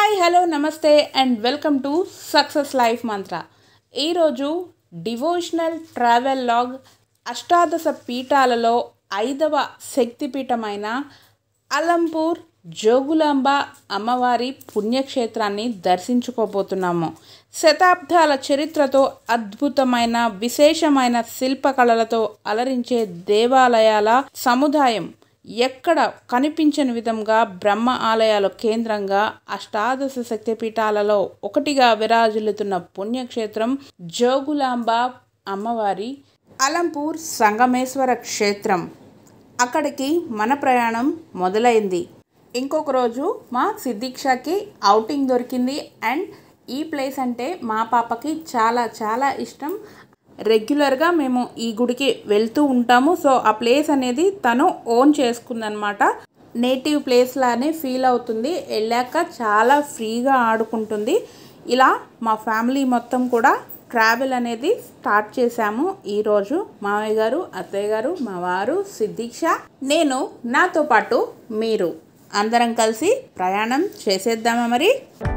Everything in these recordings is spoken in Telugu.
హాయ్ హలో నమస్తే and welcome to success life Mantra ఈరోజు డివోషనల్ ట్రావెల్ లాగ్ అష్టాదశ పీఠాలలో ఐదవ శక్తిపీఠమైన అలంపూర్ జోగులాంబ అమ్మవారి పుణ్యక్షేత్రాన్ని దర్శించుకోబోతున్నాము శతాబ్దాల చరిత్రతో అద్భుతమైన విశేషమైన శిల్పకళలతో అలరించే దేవాలయాల సముదాయం ఎక్కడ కనిపించని విధంగా బ్రహ్మ ఆలయాల కేంద్రంగా అష్టాదశ శక్తిపీఠాలలో ఒకటిగా విరాజిల్లుతున్న పుణ్యక్షేత్రం జోగులాంబ అమ్మవారి అలంపూర్ సంగమేశ్వర క్షేత్రం అక్కడికి మన ప్రయాణం మొదలైంది ఇంకొక రోజు మా సిద్దిక్షకి అవుటింగ్ దొరికింది అండ్ ఈ ప్లేస్ అంటే మా పాపకి చాలా చాలా ఇష్టం రెగ్యులర్గా మేము ఈ గుడికి వెళ్తూ ఉంటాము సో ఆ ప్లేస్ అనేది తను ఓన్ చేసుకుందనమాట నేటివ్ ప్లేస్ లానే ఫీల్ అవుతుంది వెళ్ళాక చాలా ఫ్రీగా ఆడుకుంటుంది ఇలా మా ఫ్యామిలీ మొత్తం కూడా ట్రావెల్ అనేది స్టార్ట్ చేశాము ఈరోజు మామయ్య గారు అత్తయ్య గారు మా వారు సిద్దిక్ష నేను నాతో పాటు మీరు అందరం కలిసి ప్రయాణం చేసేద్దామా మరి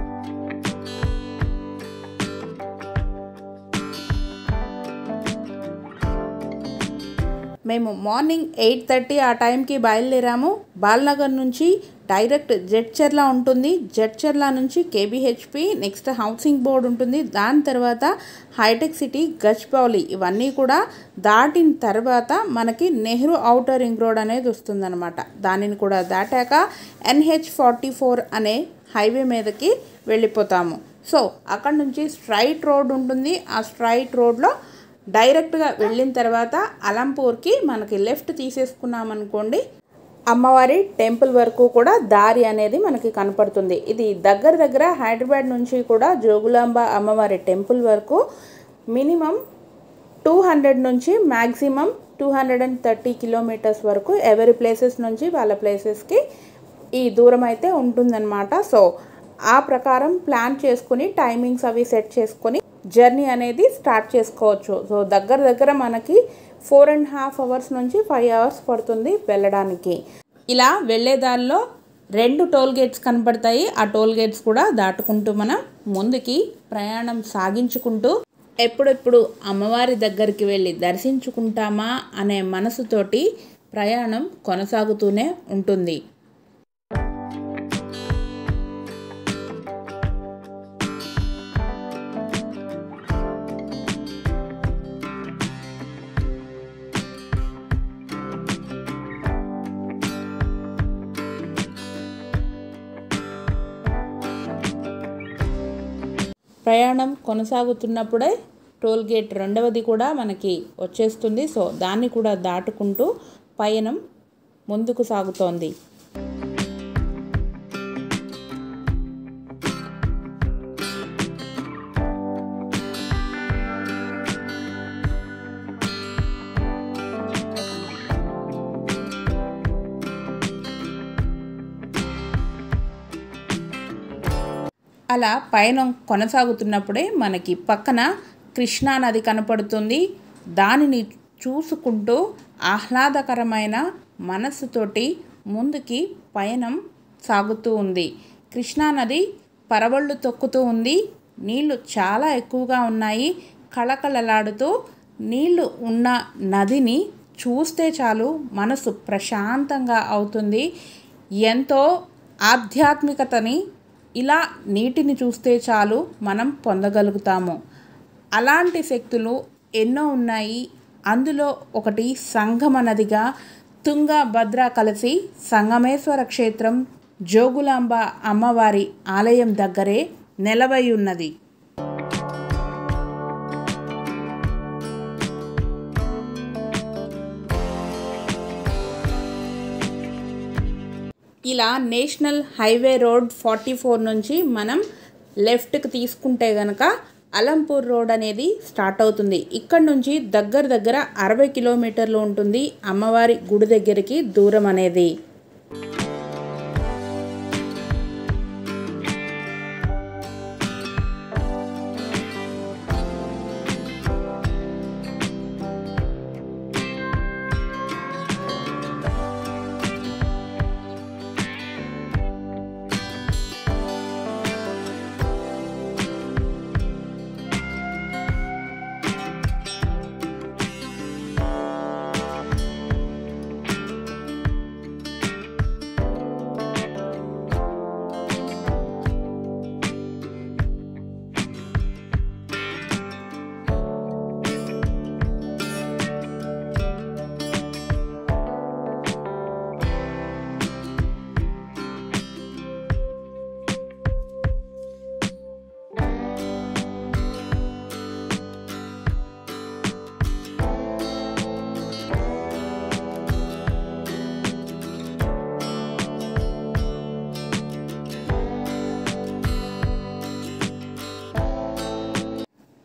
మేము మార్నింగ్ ఎయిట్ థర్టీ ఆ టైంకి బయలుదేరాము బాల్నగర్ నుంచి డైరెక్ట్ జడ్చర్ల ఉంటుంది జడ్చర్ల నుంచి కేబిహెచ్పి నెక్స్ట్ హౌసింగ్ బోర్డు ఉంటుంది దాని తర్వాత హైటెక్ సిటీ గచ్పౌలి ఇవన్నీ కూడా దాటిన తర్వాత మనకి నెహ్రూ ఔటర్ రింగ్ రోడ్ అనేది వస్తుందన్నమాట దానిని కూడా దాటాక ఎన్హెచ్ ఫార్టీ ఫోర్ అనే హైవే మీదకి వెళ్ళిపోతాము సో అక్కడ నుంచి స్ట్రైట్ రోడ్ ఉంటుంది ఆ స్ట్రైట్ రోడ్లో డైరెక్ట్గా వెళ్ళిన తర్వాత అలంపూర్కి మనకి లెఫ్ట్ తీసేసుకున్నామనుకోండి అమ్మవారి టెంపుల్ వరకు కూడా దారి అనేది మనకి కనపడుతుంది ఇది దగ్గర దగ్గర హైదరాబాద్ నుంచి కూడా జోగులాంబ అమ్మవారి టెంపుల్ వరకు మినిమం టూ హండ్రెడ్ నుంచి maximum two hundred and thirty kilometres వరకు ఎవరి ప్లేసెస్ నుంచి వాళ్ళ ప్లేసెస్కి ఈ దూరం అయితే ఉంటుందన్నమాట సో ఆ ప్రకారం ప్లాన్ చేసుకుని టైమింగ్స్ అవి సెట్ చేసుకొని జర్నీ అనేది స్టార్ట్ చేసుకోవచ్చు సో దగ్గర దగ్గర మనకి ఫోర్ అండ్ హాఫ్ అవర్స్ నుంచి ఫైవ్ అవర్స్ పడుతుంది వెళ్ళడానికి ఇలా వెళ్ళే దారిలో రెండు టోల్ గేట్స్ కనపడతాయి ఆ టోల్ గేట్స్ కూడా దాటుకుంటూ మనం ముందుకి ప్రయాణం సాగించుకుంటూ ఎప్పుడెప్పుడు అమ్మవారి దగ్గరికి వెళ్ళి దర్శించుకుంటామా అనే మనసుతోటి ప్రయాణం కొనసాగుతూనే ఉంటుంది ప్రయాణం కొనసాగుతున్నప్పుడే టోల్ గేట్ రెండవది కూడా మనకి వచ్చేస్తుంది సో దాన్ని కూడా దాటుకుంటూ పయనం ముందుకు సాగుతోంది అలా పయనం కొనసాగుతున్నప్పుడే మనకి పక్కన కృష్ణా నది కనపడుతుంది దానిని చూసుకుంటూ ఆహ్లాదకరమైన మనస్సుతోటి ముందుకి పయనం సాగుతూ ఉంది కృష్ణా నది పరవళ్ళు తొక్కుతూ ఉంది నీళ్లు చాలా ఎక్కువగా ఉన్నాయి కళకళలాడుతూ నీళ్లు ఉన్న నదిని చూస్తే చాలు మనసు ప్రశాంతంగా అవుతుంది ఎంతో ఆధ్యాత్మికతని ఇలా నీటిని చూస్తే చాలు మనం పొందగలుగుతాము అలాంటి శక్తులు ఎన్నో ఉన్నాయి అందులో ఒకటి సంగమ నదిగా తుంగ భద్ర కలిసి సంగమేశ్వర క్షేత్రం జోగులాంబ అమ్మవారి ఆలయం దగ్గరే నెలవై ఉన్నది ఇలా national highway road forty four నుంచి మనం లెఫ్ట్కి తీసుకుంటే కనుక అలంపూర్ రోడ్ అనేది స్టార్ట్ అవుతుంది ఇక్కడ నుంచి దగ్గర దగ్గర అరవై కిలోమీటర్లు ఉంటుంది అమ్మవారి గుడి దగ్గరికి దూరం అనేది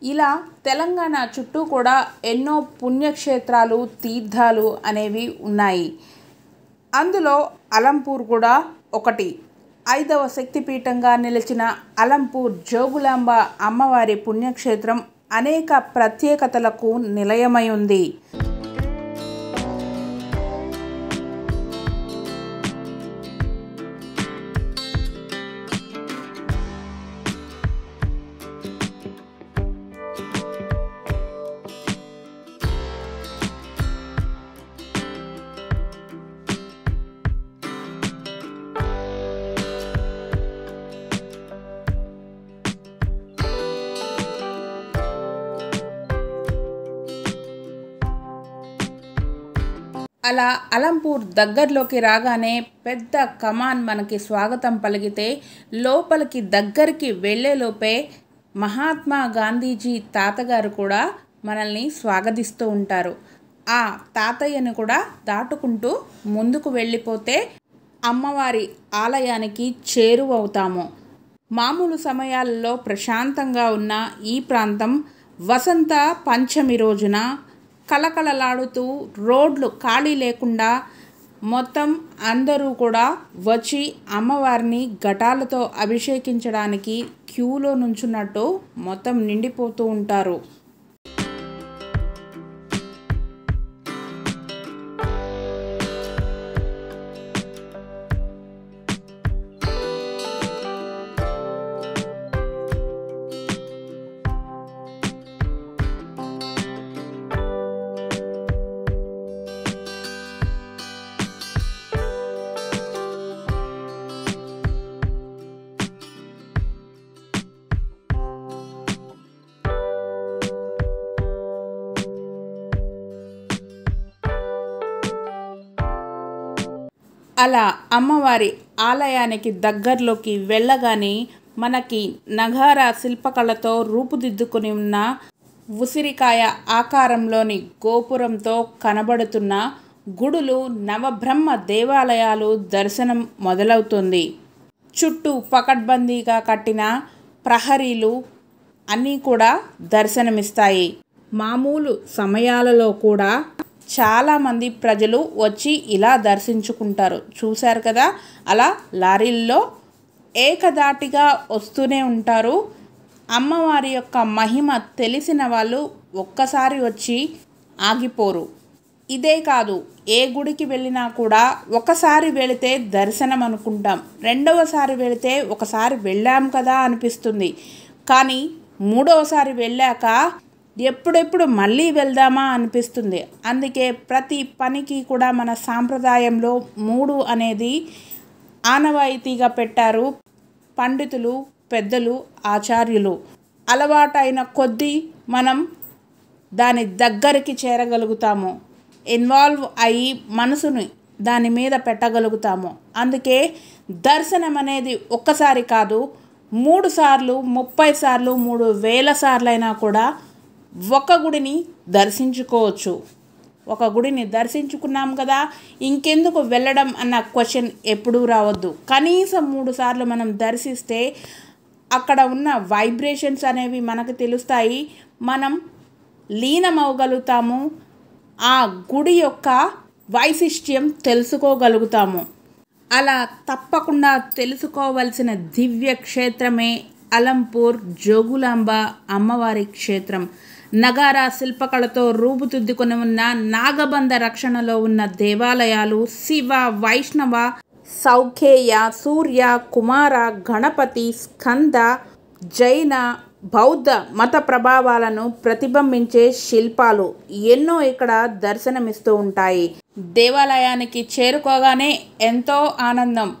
ఇలా తెలంగాణ చుట్టూ కూడా ఎన్నో పుణ్యక్షేత్రాలు తీర్థాలు అనేవి ఉన్నాయి అందులో అలంపూర్ కూడా ఒకటి ఐదవ శక్తిపీఠంగా నిలిచిన అలంపూర్ జోగులాంబ అమ్మవారి పుణ్యక్షేత్రం అనేక ప్రత్యేకతలకు నిలయమై ఉంది అలా అలంపూర్ దగ్గరలోకి రాగానే పెద్ద కమాన్ మనకి స్వాగతం పలికితే లోపలికి దగ్గరికి వెళ్ళేలోపే మహాత్మా గాంధీజీ తాతగారు కూడా మనల్ని స్వాగతిస్తూ ఉంటారు ఆ తాతయ్యను కూడా దాటుకుంటూ ముందుకు వెళ్ళిపోతే అమ్మవారి ఆలయానికి చేరువవుతాము మామూలు సమయాల్లో ప్రశాంతంగా ఉన్న ఈ ప్రాంతం వసంత పంచమి రోజున కలకలలాడుతూ రోడ్లు ఖాళీ లేకుండా మొత్తం అందరూ కూడా వచ్చి అమ్మవారిని ఘటాలతో అభిషేకించడానికి క్యూలో నుంచున్నట్టు మొత్తం నిండిపోతూ ఉంటారు అలా అమ్మవారి ఆలయానికి దగ్గరలోకి వెళ్ళగానే మనకి నగార శిల్పకళతో రూపుదిద్దుకుని ఉన్న ఉసిరికాయ ఆకారంలోని గోపురంతో కనబడుతున్న గుడులు నవబ్రహ్మ దేవాలయాలు దర్శనం మొదలవుతుంది చుట్టూ పకడ్బందీగా కట్టిన ప్రహరీలు అన్నీ కూడా దర్శనమిస్తాయి మామూలు సమయాలలో కూడా చాలామంది ప్రజలు వచ్చి ఇలా దర్శించుకుంటారు చూశారు కదా అలా లారీల్లో ఏకదాటిగా వస్తూనే ఉంటారు అమ్మవారి యొక్క మహిమ తెలిసిన వాళ్ళు ఒక్కసారి వచ్చి ఆగిపోరు ఇదే కాదు ఏ గుడికి వెళ్ళినా కూడా ఒకసారి వెళితే దర్శనం అనుకుంటాం రెండవసారి వెళితే ఒకసారి వెళ్ళాం కదా అనిపిస్తుంది కానీ మూడవసారి వెళ్ళాక ఎప్పుడెప్పుడు మళ్ళీ వెళ్దామా అనిపిస్తుంది అందుకే ప్రతి పనికి కూడా మన సాంప్రదాయంలో మూడు అనేది ఆనవాయితీగా పెట్టారు పండితులు పెద్దలు ఆచార్యులు అలవాటైన కొద్దీ మనం దాని దగ్గరికి చేరగలుగుతాము ఇన్వాల్వ్ అయ్యి మనసుని దాని మీద పెట్టగలుగుతాము అందుకే దర్శనం అనేది ఒక్కసారి కాదు మూడు సార్లు ముప్పై సార్లు మూడు వేల సార్లైనా కూడా ఒక గుడిని దర్శించుకోవచ్చు ఒక గుడిని దర్శించుకున్నాం కదా ఇంకెందుకు వెళ్ళడం అన్న క్వశ్చన్ ఎప్పుడూ రావద్దు కనీసం మూడు సార్లు మనం దర్శిస్తే అక్కడ ఉన్న వైబ్రేషన్స్ అనేవి మనకు తెలుస్తాయి మనం లీనమవగలుగుతాము ఆ గుడి యొక్క వైశిష్ట్యం తెలుసుకోగలుగుతాము అలా తప్పకుండా తెలుసుకోవలసిన దివ్య క్షేత్రమే అలంపూర్ జోగులాంబ అమ్మవారి క్షేత్రం నగారా శిల్పకళతో రూపుదిద్దుకొని ఉన్న నాగబంధ రక్షణలో ఉన్న దేవాలయాలు శివ వైష్ణవ సౌఖేయ సూర్య కుమార గణపతి స్కంద జైన బౌద్ధ మత ప్రభావాలను ప్రతిబింబించే శిల్పాలు ఎన్నో ఇక్కడ దర్శనమిస్తూ ఉంటాయి దేవాలయానికి చేరుకోగానే ఎంతో ఆనందం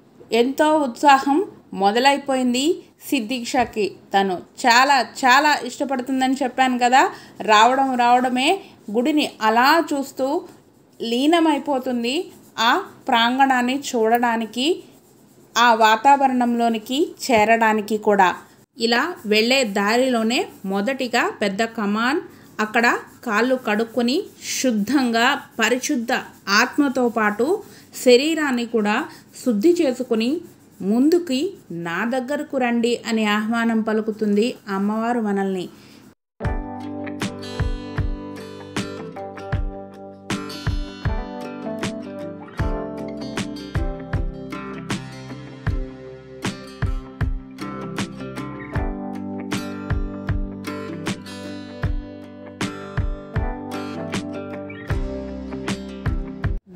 ఎంతో ఉత్సాహం మొదలైపోయింది సిద్ధీక్షకి తను చాలా చాలా ఇష్టపడుతుందని చెప్పాను కదా రావడం రావడమే గుడిని అలా చూస్తూ లీనమైపోతుంది ఆ ప్రాంగణాన్ని చూడడానికి ఆ వాతావరణంలోనికి చేరడానికి కూడా ఇలా వెళ్ళే దారిలోనే మొదటిగా పెద్ద కమాన్ అక్కడ కాళ్ళు కడుక్కొని శుద్ధంగా పరిశుద్ధ ఆత్మతో పాటు శరీరాన్ని కూడా శుద్ధి చేసుకుని ముందుకి నా దగ్గరకు రండి అని ఆహ్వానం పలుకుతుంది అమ్మవారు మనల్ని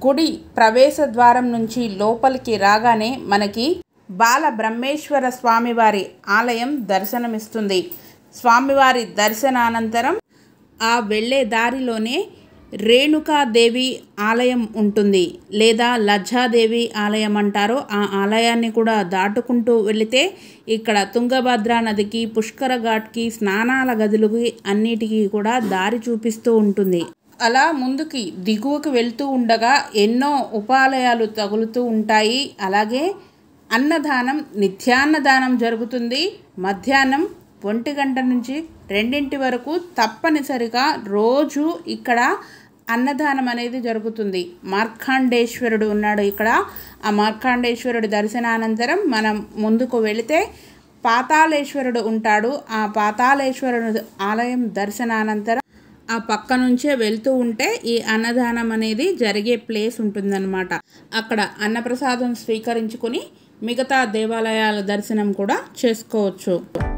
గుడి ప్రవేశ ద్వారం నుంచి లోపలికి రాగానే మనకి బాల బ్రహ్మేశ్వర స్వామివారి ఆలయం దర్శనమిస్తుంది స్వామివారి దర్శనానంతరం ఆ వెళ్ళే దారిలోనే రేణుకాదేవి ఆలయం ఉంటుంది లేదా లజ్జాదేవి ఆలయం అంటారు ఆ ఆలయాన్ని కూడా దాటుకుంటూ వెళితే ఇక్కడ తుంగభద్ర నదికి పుష్కర ఘాట్కి స్నానాల గదులకి అన్నిటికీ కూడా దారి చూపిస్తూ ఉంటుంది అలా ముందుకి దిగువకు వెళ్తూ ఉండగా ఎన్నో ఉపాలయాలు తగులుతూ ఉంటాయి అలాగే అన్నదానం నిత్యాన్నదానం జరుగుతుంది మధ్యాహ్నం ఒంటి గంట నుంచి రెండింటి వరకు తప్పనిసరిగా రోజు ఇక్కడ అన్నదానం అనేది జరుగుతుంది మార్కాండేశ్వరుడు ఉన్నాడు ఇక్కడ ఆ మార్కాండేశ్వరుడి దర్శనానంతరం మనం ముందుకు వెళితే పాతాళేశ్వరుడు ఉంటాడు ఆ పాతాళేశ్వరుడు ఆలయం దర్శనానంతరం ఆ పక్క నుంచే వెళ్తూ ఉంటే ఈ అన్నదానం అనేది జరిగే ప్లేస్ ఉంటుందన్నమాట అక్కడ అన్నప్రసాదం స్వీకరించుకొని మిగతా దేవాలయాల దర్శనం కూడా చేసుకోవచ్చు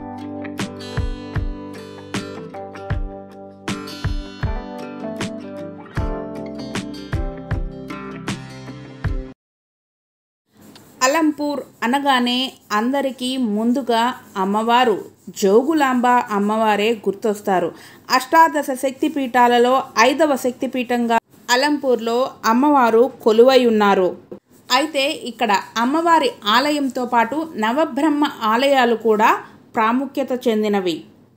అలంపూర్ అనగానే అందరికీ ముందుగా అమ్మవారు జోగులాంబ అమ్మవారే గుర్తొస్తారు అష్టాదశ శక్తిపీఠాలలో ఐదవ శక్తిపీఠంగా అలంపూర్లో అమ్మవారు కొలువై ఉన్నారు అయితే ఇక్కడ అమ్మవారి ఆలయంతో పాటు నవబ్రహ్మ ఆలయాలు కూడా ప్రాముఖ్యత చెందినవి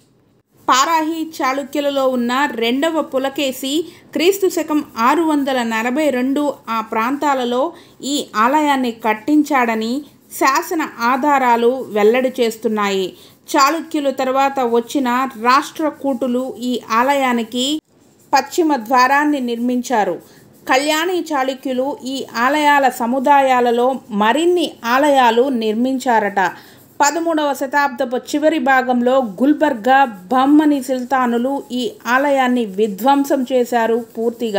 పారాహి చాళుక్యులలో ఉన్న రెండవ పులకేసి క్రీస్తు శకం ఆరు వందల నలభై రెండు ఆ ప్రాంతాలలో ఈ ఆలయాన్ని కట్టించాడని శాసన ఆధారాలు వెల్లడి చేస్తున్నాయి చాళుక్యులు తర్వాత వచ్చిన రాష్ట్రకూటులు ఈ ఆలయానికి పశ్చిమ ద్వారాన్ని నిర్మించారు కళ్యాణి చాళుక్యులు ఈ ఆలయాల సముదాయాలలో మరిన్ని ఆలయాలు నిర్మించారట పదమూడవ శతాబ్దపు చివరి భాగంలో గుల్బర్గా బహ్మని సుల్తానులు ఈ ఆలయాన్ని విధ్వంసం చేశారు పూర్తిగా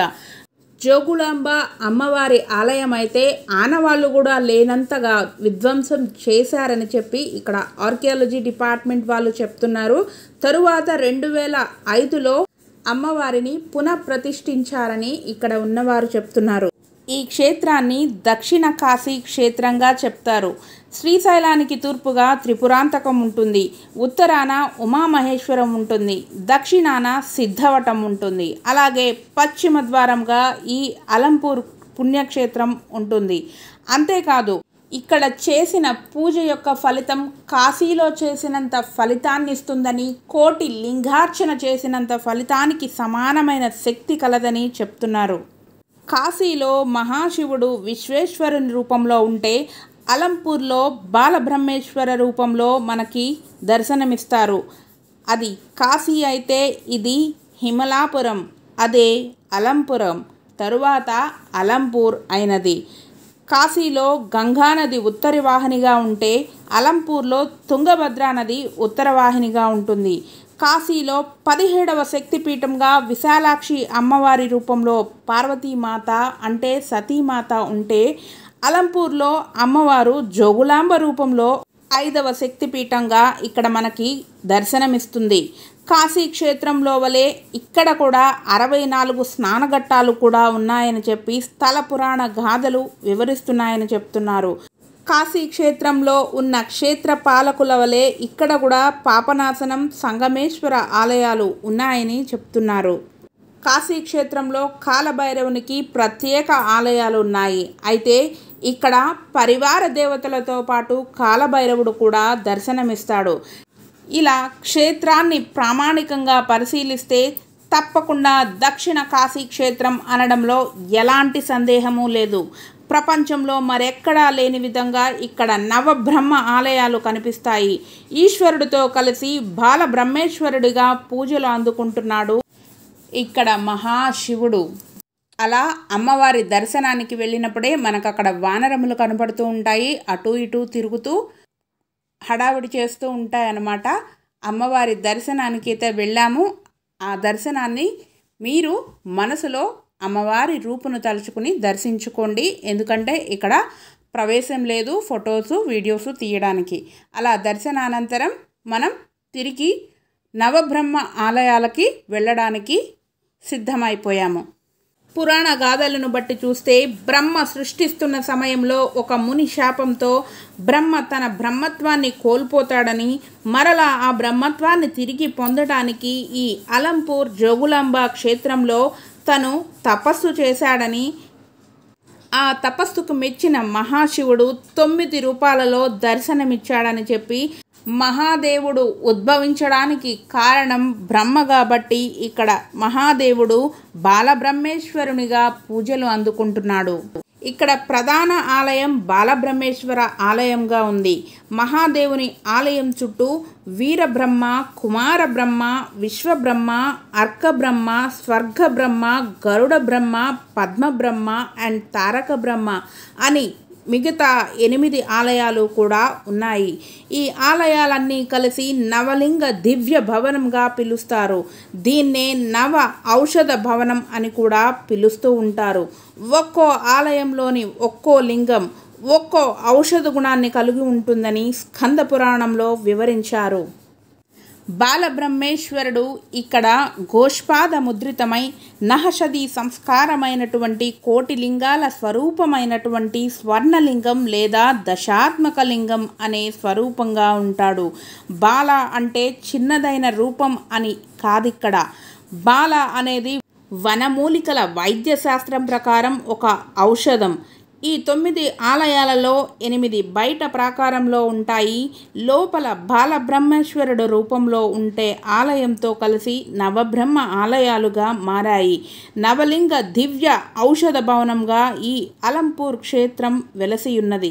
జోగులాంబ అమ్మవారి ఆలయం అయితే ఆనవాళ్ళు కూడా లేనంతగా విధ్వంసం చేశారని చెప్పి ఇక్కడ ఆర్కియాలజీ డిపార్ట్మెంట్ వాళ్ళు చెప్తున్నారు తరువాత రెండు వేల ఐదులో అమ్మవారిని పునఃప్రతిష్ఠించారని ఇక్కడ ఉన్నవారు చెప్తున్నారు ఈ క్షేత్రాన్ని దక్షిణ కాశీ క్షేత్రంగా చెప్తారు శ్రీశైలానికి తూర్పుగా త్రిపురాంతకం ఉంటుంది ఉత్తరాన ఉమామహేశ్వరం ఉంటుంది దక్షిణాన సిద్ధవటం ఉంటుంది అలాగే పశ్చిమ ద్వారంగా ఈ అలంపూర్ పుణ్యక్షేత్రం ఉంటుంది అంతేకాదు ఇక్కడ చేసిన పూజ యొక్క ఫలితం కాశీలో చేసినంత ఫలితాన్ని ఇస్తుందని కోటి లింగార్చన చేసినంత ఫలితానికి సమానమైన శక్తి కలదని చెప్తున్నారు కాశీలో మహాశివుడు విశ్వేశ్వరుని రూపంలో ఉంటే అలంపూర్లో బాలబ్రహ్మేశ్వర రూపంలో మనకి దర్శనమిస్తారు అది కాశీ అయితే ఇది హిమలాపురం అదే అలంపురం తరువాత అలంపూర్ అయినది కాశీలో గంగానది ఉత్తర వాహినిగా ఉంటే అలంపూర్లో తుంగభద్రా నది ఉత్తర వాహినిగా ఉంటుంది కాశీలో పదిహేడవ శక్తిపీఠంగా విశాలాక్షి అమ్మవారి రూపంలో పార్వతీమాత అంటే సతీమాత ఉంటే అలంపూర్లో అమ్మవారు జోగులాంబ రూపంలో ఐదవ శక్తిపీఠంగా ఇక్కడ మనకి దర్శనమిస్తుంది కాశీ క్షేత్రంలో వలె ఇక్కడ కూడా అరవై నాలుగు స్నానఘట్టాలు కూడా ఉన్నాయని చెప్పి స్థల పురాణ గాథలు వివరిస్తున్నాయని చెప్తున్నారు కాశీ క్షేత్రంలో ఉన్న క్షేత్ర పాలకుల వలె ఇక్కడ కూడా పాపనాశనం సంగమేశ్వర ఆలయాలు ఉన్నాయని చెప్తున్నారు కాశీ క్షేత్రంలో కాలభైరవునికి ప్రత్యేక ఆలయాలు ఉన్నాయి అయితే ఇక్కడ పరివార దేవతలతో పాటు కాలభైరవుడు కూడా దర్శనమిస్తాడు ఇలా క్షేత్రాన్ని ప్రామాణికంగా పరిశీలిస్తే తప్పకుండా దక్షిణ కాశీ క్షేత్రం అనడంలో ఎలాంటి సందేహము లేదు ప్రపంచంలో మరెక్కడా లేని విధంగా ఇక్కడ నవబ్రహ్మ ఆలయాలు కనిపిస్తాయి ఈశ్వరుడితో కలిసి బాల బ్రహ్మేశ్వరుడిగా పూజలు అందుకుంటున్నాడు ఇక్కడ మహాశివుడు అలా అమ్మవారి దర్శనానికి వెళ్ళినప్పుడే మనకు అక్కడ వానరములు కనపడుతూ ఉంటాయి అటు ఇటు తిరుగుతూ హడావిడి చేస్తూ ఉంటాయన్నమాట అమ్మవారి దర్శనానికి అయితే వెళ్ళాము ఆ దర్శనాన్ని మీరు మనసులో అమ్మవారి రూపును తలుచుకుని దర్శించుకోండి ఎందుకంటే ఇక్కడ ప్రవేశం లేదు ఫొటోస్ వీడియోస్ తీయడానికి అలా దర్శనానంతరం మనం తిరిగి నవబ్రహ్మ ఆలయాలకి వెళ్ళడానికి సిద్ధమైపోయాము పురాణ గాథలను బట్టి చూస్తే బ్రహ్మ సృష్టిస్తున్న సమయంలో ఒక ముని శాపంతో బ్రహ్మ తన బ్రహ్మత్వాన్ని కోల్పోతాడని మరలా ఆ బ్రహ్మత్వాన్ని తిరిగి పొందడానికి ఈ అలంపూర్ జోగులాంబ క్షేత్రంలో తను తపస్సు చేశాడని ఆ తపస్సుకు మెచ్చిన మహాశివుడు తొమ్మిది రూపాలలో దర్శనమిచ్చాడని చెప్పి మహాదేవుడు ఉద్భవించడానికి కారణం బ్రహ్మ కాబట్టి ఇక్కడ మహాదేవుడు బాలబ్రహ్మేశ్వరునిగా పూజలు అందుకుంటున్నాడు ఇక్కడ ప్రధాన ఆలయం బాలబ్రహ్మేశ్వర ఆలయంగా ఉంది మహాదేవుని ఆలయం చుట్టూ వీరబ్రహ్మ కుమార బ్రహ్మ విశ్వబ్రహ్మ అర్కబ్రహ్మ స్వర్గ బ్రహ్మ గరుడ బ్రహ్మ పద్మబ్రహ్మ అండ్ తారక బ్రహ్మ అని మిగతా ఎనిమిది ఆలయాలు కూడా ఉన్నాయి ఈ ఆలయాలన్నీ కలిసి నవలింగ దివ్య భవనంగా పిలుస్తారు దీన్నే నవ ఔషధ భవనం అని కూడా పిలుస్తూ ఉంటారు ఒక్కో ఆలయంలోని ఒక్కో లింగం ఒక్కో ఔషధ గుణాన్ని కలిగి ఉంటుందని స్కంద పురాణంలో వివరించారు బాలబ్రహ్మేశ్వరుడు ఇక్కడ గోష్పాద ముద్రితమై నహషది సంస్కారమైనటువంటి కోటి లింగాల స్వరూపమైనటువంటి స్వర్ణలింగం లేదా దశాత్మక లింగం అనే స్వరూపంగా ఉంటాడు బాల అంటే చిన్నదైన రూపం అని కాదిక్కడ బాల అనేది వనమూలికల వైద్య శాస్త్రం ప్రకారం ఒక ఔషధం ఈ తొమ్మిది ఆలయాలలో ఎనిమిది బయట ప్రాకారంలో ఉంటాయి లోపల బాలబ్రహ్మేశ్వరుడు రూపంలో ఉంటే ఆలయంతో కలిసి నవబ్రహ్మ ఆలయాలుగా మారాయి నవలింగ దివ్య ఔషధ భవనంగా ఈ అలంపూర్ క్షేత్రం వెలసియున్నది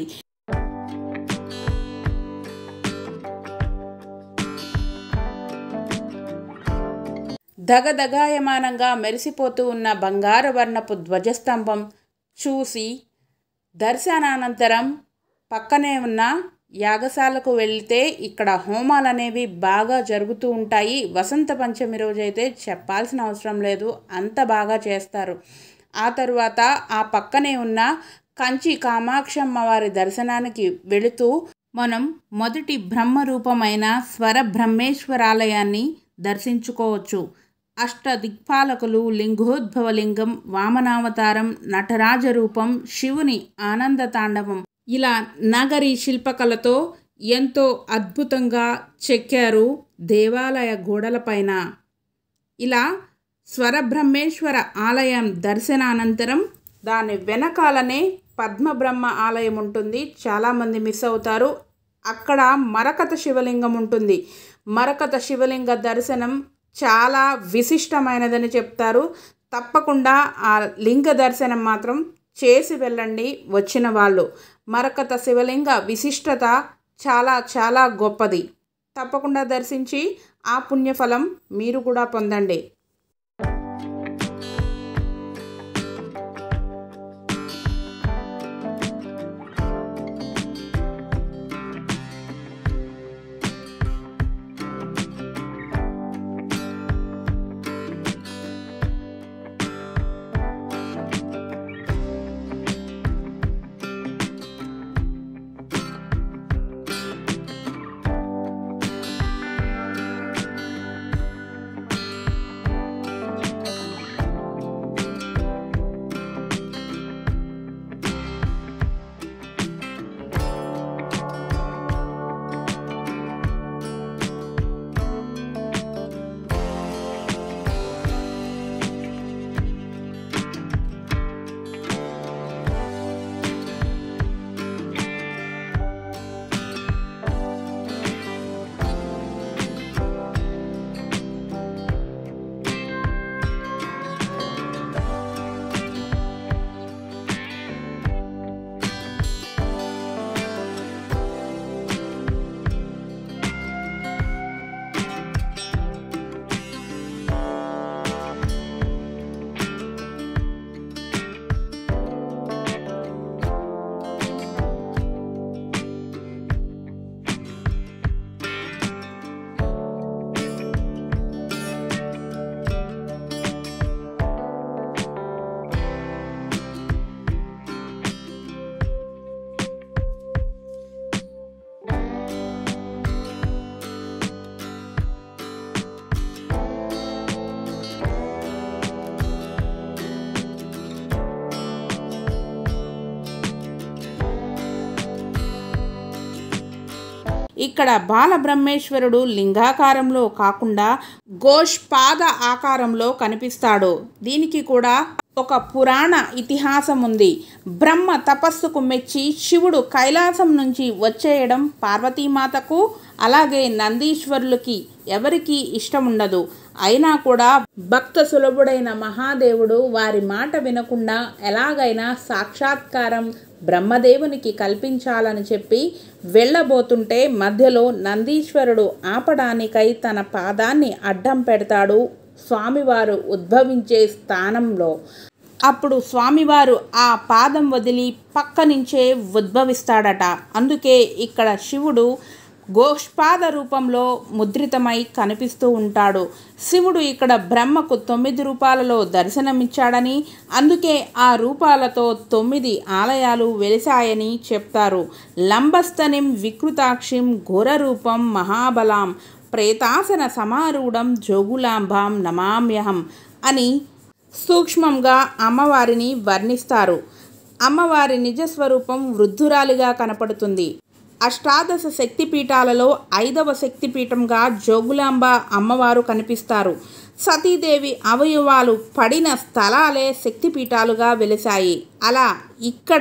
దగదగాయమానంగా మెరిసిపోతూ ఉన్న బంగారు వర్ణపు ధ్వజస్తంభం చూసి దర్శనానంతరం పక్కనే ఉన్న యాగశాలకు వెళ్తే ఇక్కడ హోమాలు అనేవి బాగా జరుగుతూ ఉంటాయి వసంత పంచమి రోజైతే చెప్పాల్సిన అవసరం లేదు అంత బాగా చేస్తారు ఆ తరువాత ఆ పక్కనే ఉన్న కంచి కామాక్షమ్మ వారి దర్శనానికి వెళుతూ మనం మొదటి బ్రహ్మ రూపమైన స్వర బ్రహ్మేశ్వరాలయాన్ని దర్శించుకోవచ్చు అష్ట దిక్పాలకులు లింగోద్భవ లింగం వామనావతారం నటరాజ రూపం శివుని ఆనంద తాండవం ఇలా నగరి శిల్పకళతో ఎంతో అద్భుతంగా చెక్కారు దేవాలయ గోడలపైన ఇలా స్వరబ్రహ్మేశ్వర ఆలయం దర్శనానంతరం దాని వెనకాలనే పద్మబ్రహ్మ ఆలయం ఉంటుంది చాలామంది మిస్ అవుతారు అక్కడ మరకత శివలింగం ఉంటుంది మరకత శివలింగ దర్శనం చాలా విశిష్టమైనదని చెప్తారు తప్పకుండా ఆ లింగ దర్శనం మాత్రం చేసి వెళ్ళండి వచ్చిన వాళ్ళు మరకత శివలింగ విశిష్టత చాలా చాలా గొప్పది తప్పకుండా దర్శించి ఆ పుణ్యఫలం మీరు కూడా పొందండి ఇక్కడ బాలబ్రహ్మేశ్వరుడు లింగాకారంలో కాకుండా ఘోష్ పాద ఆకారంలో కనిపిస్తాడు దీనికి కూడా ఒక పురాణ ఇతిహాసం ఉంది బ్రహ్మ తపస్సుకు మెచ్చి శివుడు కైలాసం నుంచి వచ్చేయడం పార్వతీమాతకు అలాగే నందీశ్వరులకి ఎవరికీ ఇష్టం ఉండదు అయినా కూడా భక్త సులభుడైన మహాదేవుడు వారి మాట వినకుండా ఎలాగైనా సాక్షాత్కారం బ్రహ్మదేవునికి కల్పించాలని చెప్పి వెళ్ళబోతుంటే మధ్యలో నందీశ్వరుడు ఆపడానికై తన పాదాన్ని అడ్డం పెడతాడు స్వామివారు ఉద్భవించే స్థానంలో అప్పుడు స్వామివారు ఆ పాదం వదిలి పక్క నుంచే ఉద్భవిస్తాడట అందుకే ఇక్కడ శివుడు గోష్పాద రూపంలో ముద్రితమై కనిపిస్తూ ఉంటాడు శివుడు ఇక్కడ బ్రహ్మకు తొమ్మిది రూపాలలో దర్శనమిచ్చాడని అందుకే ఆ రూపాలతో తొమ్మిది ఆలయాలు వెలిసాయని చెప్తారు లంబస్తనిం వికృతాక్షిం ఘోరరూపం మహాబలాం ప్రేతాసన సమారూఢం జోగులాంబాం నమామ్యహం అని సూక్ష్మంగా అమ్మవారిని వర్ణిస్తారు అమ్మవారి నిజస్వరూపం వృద్ధురాలిగా కనపడుతుంది అష్టాదశ శక్తిపీఠాలలో ఐదవ శక్తిపీఠంగా జోగులాంబ అమ్మవారు కనిపిస్తారు సతీదేవి అవయవాలు పడిన స్థలాలే శక్తిపీఠాలుగా వెలిశాయి అలా ఇక్కడ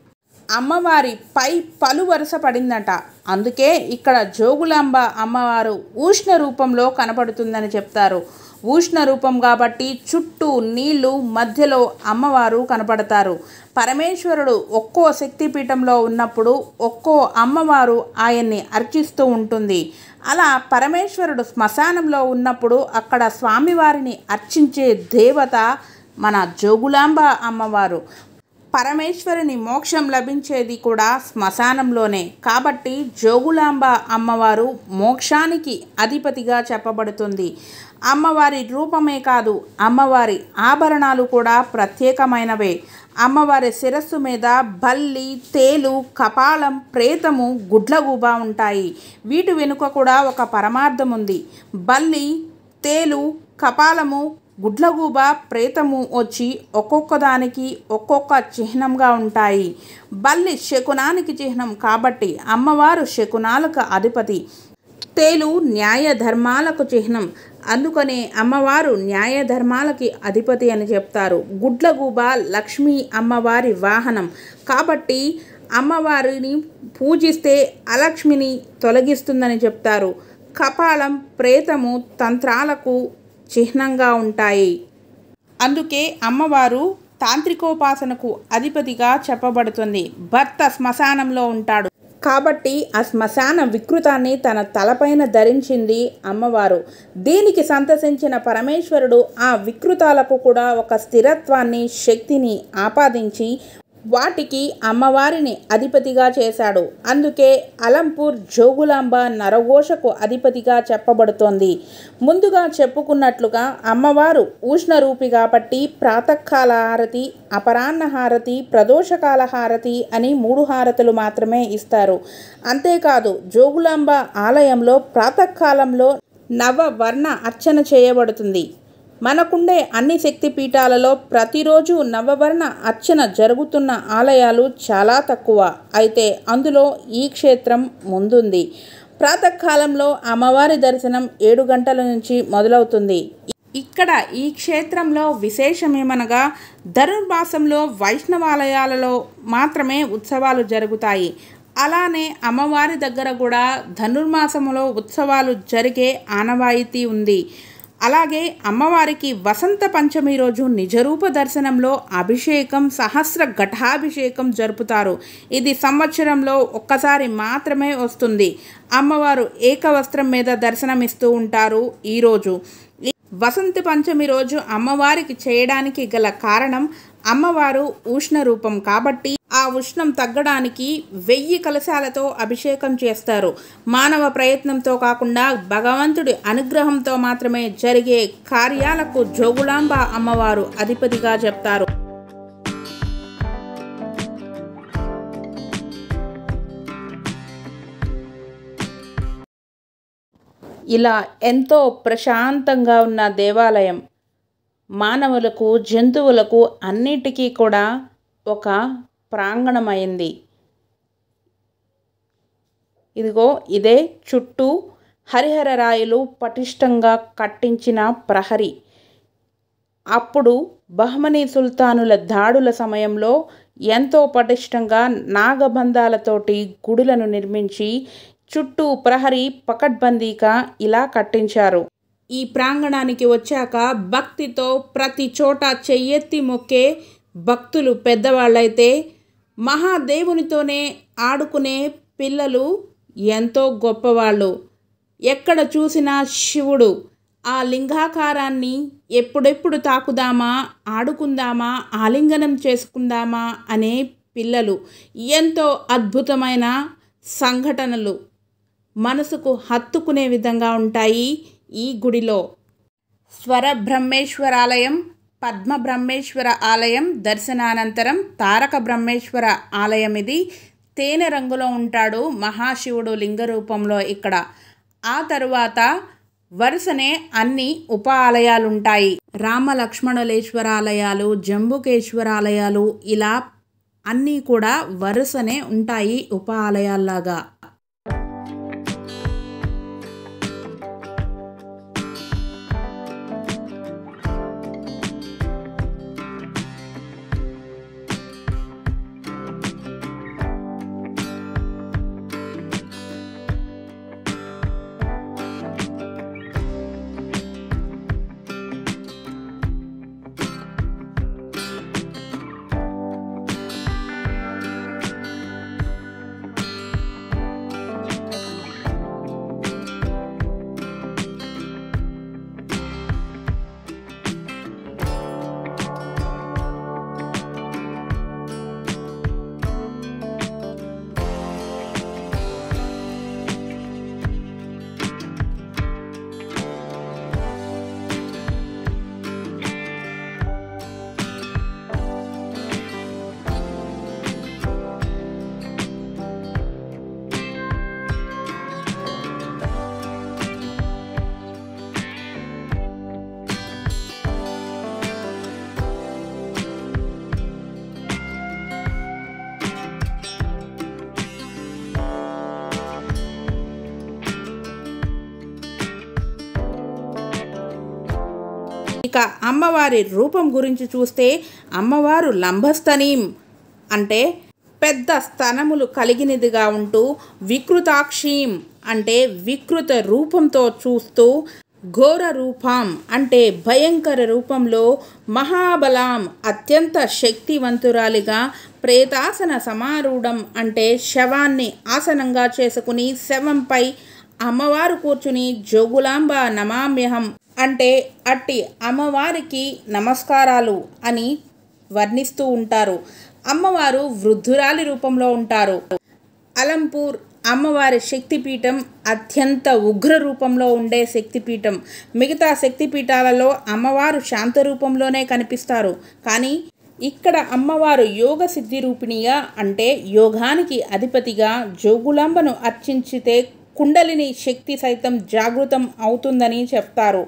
అమ్మవారి పై పలు వరుస పడిందట అందుకే ఇక్కడ జోగులాంబ అమ్మవారు ఉష్ణ రూపంలో కనపడుతుందని చెప్తారు ఉష్ణ రూపం కాబట్టి చుట్టూ నీళ్లు మధ్యలో అమ్మవారు కనపడతారు పరమేశ్వరుడు ఒక్కో శక్తిపీఠంలో ఉన్నప్పుడు ఒక్కో అమ్మవారు ఆయన్ని అర్చిస్తూ ఉంటుంది అలా పరమేశ్వరుడు శ్మశానంలో ఉన్నప్పుడు అక్కడ స్వామివారిని అర్చించే దేవత మన జోగులాంబ అమ్మవారు పరమేశ్వరుని మోక్షం లభించేది కూడా శ్మశానంలోనే కాబట్టి జోగులాంబ అమ్మవారు మోక్షానికి అధిపతిగా చెప్పబడుతుంది అమ్మవారి రూపమే కాదు అమ్మవారి ఆభరణాలు కూడా ప్రత్యేకమైనవే అమ్మవారి శిరస్సు మీద బల్లి తేలు కపాలం ప్రేతము గుడ్లగూబ ఉంటాయి వీటి వెనుక కూడా ఒక పరమార్థం ఉంది బల్లి తేలు కపాలము గుడ్లగూబ ప్రేతము వచ్చి ఒక్కొక్క దానికి ఒక్కొక్క చిహ్నంగా ఉంటాయి బల్లి శకునానికి చిహ్నం కాబట్టి అమ్మవారు శకునాలకు అధిపతి తేలు న్యాయ ధర్మాలకు చిహ్నం అందుకనే అమ్మవారు న్యాయ ధర్మాలకి అధిపతి అని చెప్తారు గుడ్లగూబ లక్ష్మీ అమ్మవారి వాహనం కాబట్టి అమ్మవారిని పూజిస్తే అలక్ష్మిని తొలగిస్తుందని చెప్తారు కపాలం ప్రేతము తంత్రాలకు చిహ్నంగా ఉంటాయి అందుకే అమ్మవారు తాంత్రికోపాసనకు అధిపతిగా చెప్పబడుతుంది భర్త శ్మశానంలో ఉంటాడు కాబట్టి ఆ శ్మశాన వికృతాన్ని తన తలపైన ధరించింది అమ్మవారు దీనికి సంతసించిన పరమేశ్వరుడు ఆ వికృతాలకు కూడా ఒక స్థిరత్వాన్ని శక్తిని ఆపాదించి వాటికి అమ్మవారిని అధిపతిగా చేశాడు అందుకే అలంపూర్ జోగులాంబ నరఘోషకు అధిపతిగా చెప్పబడుతోంది ముందుగా చెప్పుకున్నట్లుగా అమ్మవారు ఉష్ణరూపి కాబట్టి ప్రాతకాల హారతి అపరాహ్న హారతి ప్రదోషకాల హారతి అని మూడు హారతులు మాత్రమే ఇస్తారు అంతేకాదు జోగులాంబ ఆలయంలో ప్రాతకాలంలో నవవర్ణ అర్చన చేయబడుతుంది మనకుండే అన్ని శక్తి పీఠాలలో ప్రతిరోజు నవవర్ణ అర్చన జరుగుతున్న ఆలయాలు చాలా తక్కువ అయితే అందులో ఈ క్షేత్రం ముందుంది ప్రాతకాలంలో అమ్మవారి దర్శనం ఏడు గంటల నుంచి మొదలవుతుంది ఇక్కడ ఈ క్షేత్రంలో విశేషమేమనగా ధనుర్మాసంలో వైష్ణవాలయాలలో మాత్రమే ఉత్సవాలు జరుగుతాయి అలానే అమ్మవారి దగ్గర కూడా ధనుర్మాసంలో ఉత్సవాలు జరిగే ఆనవాయితీ ఉంది అలాగే అమ్మవారికి వసంత పంచమి రోజు నిజరూప దర్శనంలో అభిషేకం సహస్ర ఘటాభిషేకం జరుపుతారు ఇది సంవత్సరంలో ఒక్కసారి మాత్రమే వస్తుంది అమ్మవారు ఏకవస్త్రం మీద దర్శనమిస్తూ ఉంటారు ఈరోజు ఈ వసంత పంచమి రోజు అమ్మవారికి చేయడానికి గల కారణం అమ్మవారు ఉష్ణ రూపం కాబట్టి ఆ ఉష్ణం తగ్గడానికి వెయ్యి కలశాలతో అభిషేకం చేస్తారు మానవ ప్రయత్నంతో కాకుండా భగవంతుడి అనుగ్రహంతో మాత్రమే జరిగే కార్యాలకు జోగులాంబ అమ్మవారు అధిపతిగా చెప్తారు ఇలా ఎంతో ప్రశాంతంగా ఉన్న దేవాలయం మానవులకు జంతువులకు అన్నిటికీ కూడా ఒక ప్రాంగణమైంది ఇదిగో ఇదే చుట్టూ హరిహరరాయలు పటిష్టంగా కట్టించిన ప్రహరీ అప్పుడు బహమనీ సుల్తానుల దాడుల సమయంలో ఎంతో పటిష్టంగా నాగబంధాలతోటి గుడులను నిర్మించి చుట్టూ ప్రహరీ పకడ్బందీగా ఇలా కట్టించారు ఈ ప్రాంగణానికి వచ్చాక భక్తితో ప్రతి చోట చెయ్యెత్తి మొక్కే భక్తులు పెద్దవాళ్ళైతే మహాదేవునితోనే ఆడుకునే పిల్లలు ఎంతో గొప్పవాళ్ళు ఎక్కడ చూసినా శివుడు ఆ లింగాకారాన్ని ఎప్పుడెప్పుడు తాకుదామా ఆడుకుందామా ఆలింగనం చేసుకుందామా అనే పిల్లలు ఎంతో అద్భుతమైన సంఘటనలు మనసుకు హత్తుకునే విధంగా ఉంటాయి ఈ గుడిలో స్వర బ్రహ్మేశ్వరాలయం పద్మ బ్రహ్మేశ్వర ఆలయం దర్శనానంతరం తారక బ్రహ్మేశ్వర ఆలయం ఇది తేనె రంగులో ఉంటాడు మహాశివుడు లింగ రూపంలో ఇక్కడ ఆ తరువాత వరుసనే అన్ని ఉప ఆలయాలుంటాయి రామ లక్ష్మణులేశ్వర ఆలయాలు జంబుకేశ్వర ఆలయాలు ఇలా అన్నీ కూడా వరుసనే ఉంటాయి ఉప ఆలయాల్లాగా ఇక అమ్మవారి రూపం గురించి చూస్తే అమ్మవారు లంబస్తనీం అంటే పెద్ద స్తనములు కలిగినదిగా ఉంటూ వికృతాక్షీం అంటే వికృత రూపంతో చూస్తూ ఘోర రూపం అంటే భయంకర రూపంలో మహాబలాం అత్యంత శక్తివంతురాలిగా ప్రేతాసన సమారూఢం అంటే శవాన్ని ఆసనంగా చేసుకుని శవంపై అమ్మవారు కూర్చుని జోగులాంబ నమామ్యహం అంటే అట్టి అమ్మవారికి నమస్కారాలు అని వర్ణిస్తూ ఉంటారు అమ్మవారు వృద్ధురాలి రూపంలో ఉంటారు అలంపూర్ అమ్మవారి శక్తిపీఠం అత్యంత ఉగ్ర రూపంలో ఉండే శక్తిపీఠం మిగతా శక్తిపీఠాలలో అమ్మవారు శాంత రూపంలోనే కనిపిస్తారు కానీ ఇక్కడ అమ్మవారు యోగ సిద్ధి రూపిణిగా అంటే యోగానికి అధిపతిగా జోగులాంబను అర్చించితే కుండలిని శక్తి సైతం జాగృతం అవుతుందని చెప్తారు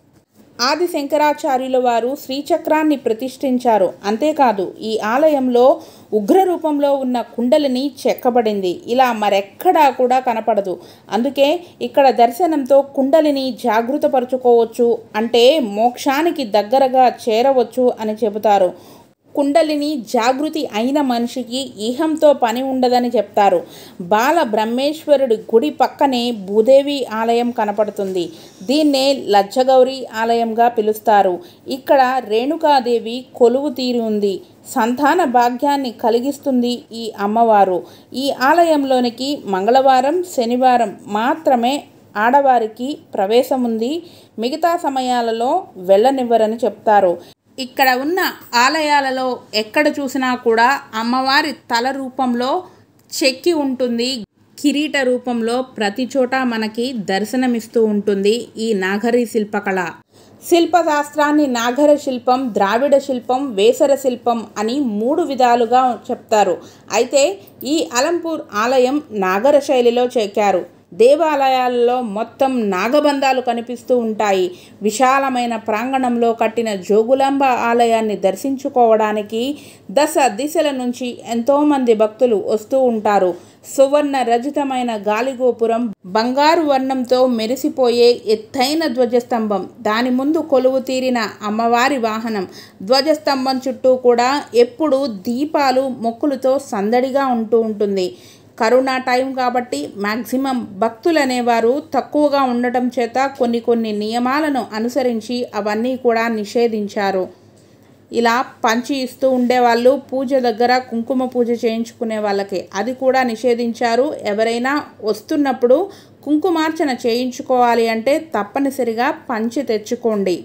ఆది శంకరాచార్యుల వారు శ్రీచక్రాన్ని ప్రతిష్ఠించారు అంతేకాదు ఈ ఆలయంలో ఉగ్ర రూపంలో ఉన్న కుండలిని చెక్కబడింది ఇలా మరెక్కడా కూడా కనపడదు అందుకే ఇక్కడ దర్శనంతో కుండలిని జాగృతపరుచుకోవచ్చు అంటే మోక్షానికి దగ్గరగా చేరవచ్చు అని చెబుతారు కుండలిని జాగృతి అయిన మనిషికి ఈహంతో పని ఉండదని చెప్తారు బాల బ్రహ్మేశ్వరుడి గుడి పక్కనే భూదేవి ఆలయం కనపడుతుంది దీన్నే లజ్జగౌరి ఆలయంగా పిలుస్తారు ఇక్కడ రేణుకాదేవి కొలువు తీరి ఉంది సంతాన భాగ్యాన్ని కలిగిస్తుంది ఈ అమ్మవారు ఈ ఆలయంలోనికి మంగళవారం శనివారం మాత్రమే ఆడవారికి ప్రవేశం ఉంది మిగతా సమయాలలో వెళ్ళనివ్వరని చెప్తారు ఇక్కడ ఉన్న ఆలయాలలో ఎక్కడ చూసినా కూడా అమ్మవారి తల రూపంలో చెక్కి ఉంటుంది కిరీట రూపంలో ప్రతి చోట మనకి దర్శనమిస్తూ ఉంటుంది ఈ నాగరి శిల్పకళ శిల్పశాస్త్రాన్ని నాగర శిల్పం ద్రావిడ శిల్పం వేసర శిల్పం అని మూడు విధాలుగా చెప్తారు అయితే ఈ అలంపూర్ ఆలయం నాగర శైలిలో చెక్కారు దేవాలయాల్లో మొత్తం నాగబంధాలు కనిపిస్తూ ఉంటాయి విశాలమైన ప్రాంగణంలో కట్టిన జోగులాంబ ఆలయాన్ని దర్శించుకోవడానికి దశ దిశల నుంచి ఎంతోమంది భక్తులు వస్తూ ఉంటారు సువర్ణ రజితమైన గాలిగోపురం బంగారు వర్ణంతో మెరిసిపోయే ఎత్తైన ధ్వజస్తంభం దాని ముందు కొలువు తీరిన అమ్మవారి వాహనం ధ్వజస్తంభం చుట్టూ కూడా ఎప్పుడు దీపాలు మొక్కులతో సందడిగా ఉంటూ ఉంటుంది కరోనా టైం కాబట్టి మ్యాక్సిమం భక్తులు అనేవారు తక్కువగా ఉండటం చేత కొన్ని కొన్ని నియమాలను అనుసరించి అవన్నీ కూడా నిషేధించారు ఇలా పంచి ఇస్తూ ఉండేవాళ్ళు పూజ దగ్గర కుంకుమ పూజ చేయించుకునే వాళ్ళకి అది కూడా నిషేధించారు ఎవరైనా వస్తున్నప్పుడు కుంకుమార్చన చేయించుకోవాలి అంటే తప్పనిసరిగా పంచి తెచ్చుకోండి